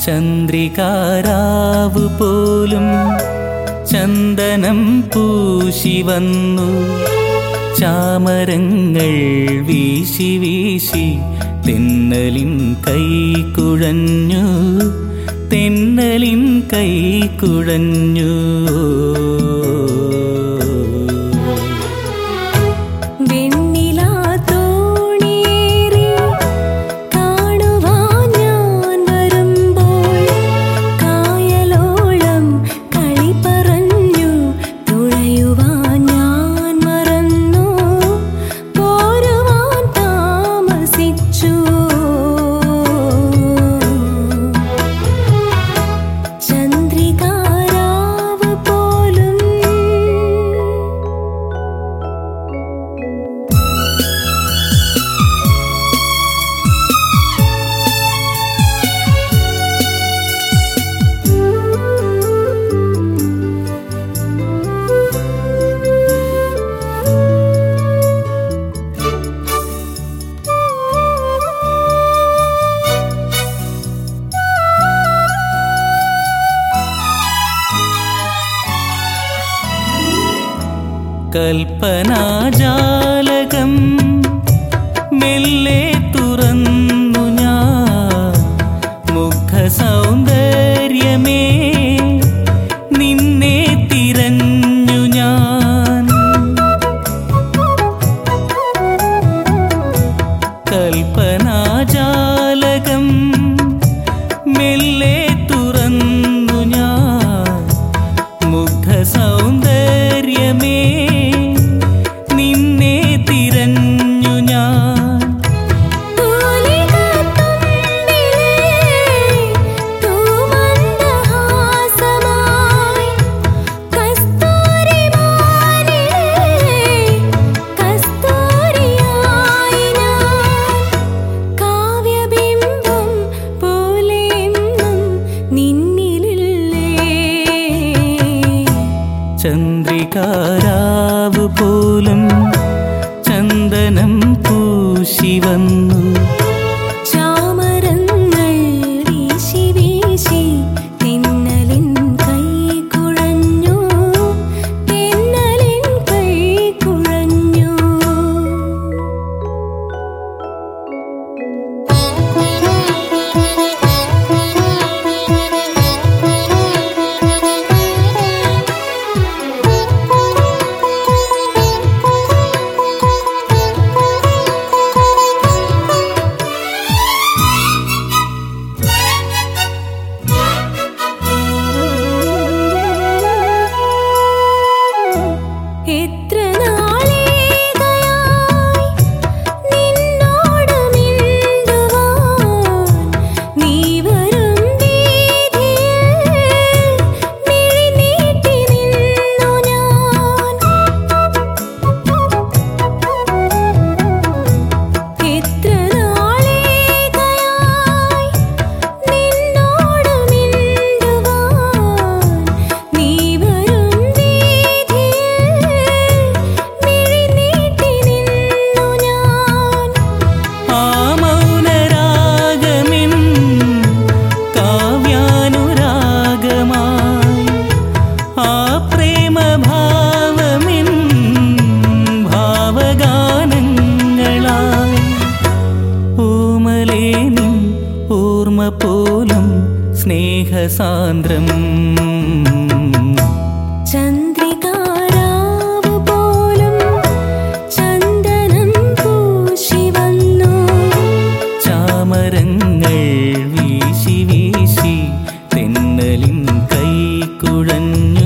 ചന്ദ്രികാരാവ് പോലും ചന്ദനം പൂശി വന്നു ചാമരങ്ങൾ വീശി വീശി തെന്നലിൻ കൈ കുഴഞ്ഞു തെന്നലിൻ കൈ കുഴഞ്ഞു വെണ്ണിലാ തോണിയേറി കാണുവാൻ ഞാൻ വരുമ്പോൾ കായലോളം കളി പറഞ്ഞു തുഴയുവാൻ ഞാൻ മറന്നു പോരുവാൻ താമസിച്ചു ചന്ദ്രികാരാവ് പോലും കൽപ്പനാജാലകം മെല്ലെ തുറന്നു ഞാൻ മുഖ സൗന്ദര്യമേ നിന്നെ തിരഞ്ഞു ഞാൻ കൽപ്പനാജാലകം മെല്ലെ തുറന്നു ഞാൻ മുഖ സൗന്ദര്യമേ നിന്നെ തിരഞ്ഞു ഞാൻ തൂമന്ദഹാസമായി കസ്തൂരിമാനിലേ കസ്തൂരിയായി ഞാൻ കാവ്യബിംബം പോലെയെന്നും നിന്നിലില്ലേ ചന്ദ്രികാരാവ് പോലും ചന്ദനം പൂശി വന്നു ചാമരങ്ങൾ വീശി വീശി തെന്നലിൻ കൈ കുഴഞ്ഞു തെന്നലിൻ കൈ കുഴഞ്ഞു എത്ര നാളേകയായി നിന്നോട് മിണ്ടുവാൻ നീ വരും വീഥിയിൽ മിഴിനീട്ടി നിന്നു ഞാൻ എത്ര നാളേകയായി നിന്നോട് മിണ്ടുവാൻ നീ വരും വീഥിയിൽ മിഴിനീട്ടി നിന്നു ഞാൻ ആ മൗനരാഗമിൻ കാവ്യാനുരാഗമായി ആ പ്രേമഭാവമിൻ ഭാവഗാനങ്ങളായി ഓമലേനിൻ ഓർമ്മ പോലും സ്നേഹസാന്ദ്രം ചന്ദ്രികാരാവ് പോലും ചന്ദനം പൂശി വന്നു ചാമരങ്ങൾ വീശി വീശി തെന്നലിൻ കൈ കുഴഞ്ഞു